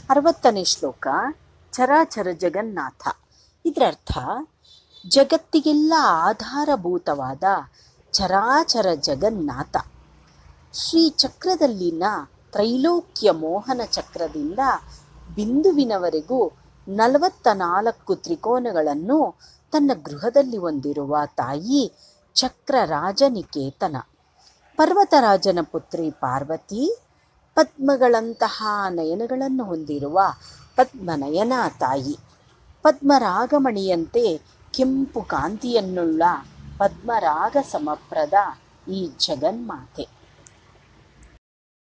ಅರವತ್ತನೇ ಶ್ಲೋಕ ಚರಾಚರ ಜಗನ್ನಾಥ ಇದರರ್ಥ ಜಗತ್ತಿಗೆಲ್ಲ ಆಧಾರಭೂತವಾದ ಚರಾಚರ ಜಗನ್ನಾಥ ಶ್ರೀ ಚಕ್ರದಲ್ಲಿನ ತ್ರೈಲೋಕ್ಯ ಮೋಹನ ಚಕ್ರದಿಂದ ಬಿಂದುವಿನವರೆಗೂ ನಲವತ್ತ ನಾಲ್ಕು ತ್ರಿಕೋನಗಳನ್ನು ತನ್ನ ಗೃಹದಲ್ಲಿ ಹೊಂದಿರುವ ತಾಯಿ ಚಕ್ರರಾಜನಿಕೇತನ ಪರ್ವತರಾಜನ ಪುತ್ರಿ ಪಾರ್ವತಿ ಪದ್ಮಗಳಂತಹ ನಯನಗಳನ್ನು ಹೊಂದಿರುವ ಪದ್ಮನಯನ ತಾಯಿ ಪದ್ಮರಾಗಮಣಿಯಂತೆ ಕೆಂಪು ಕಾಂತಿಯನ್ನುಳ್ಳ ಪದ್ಮರಾಗ ಸಮಪ್ರದ ಈ ಜಗನ್ಮಾತೆ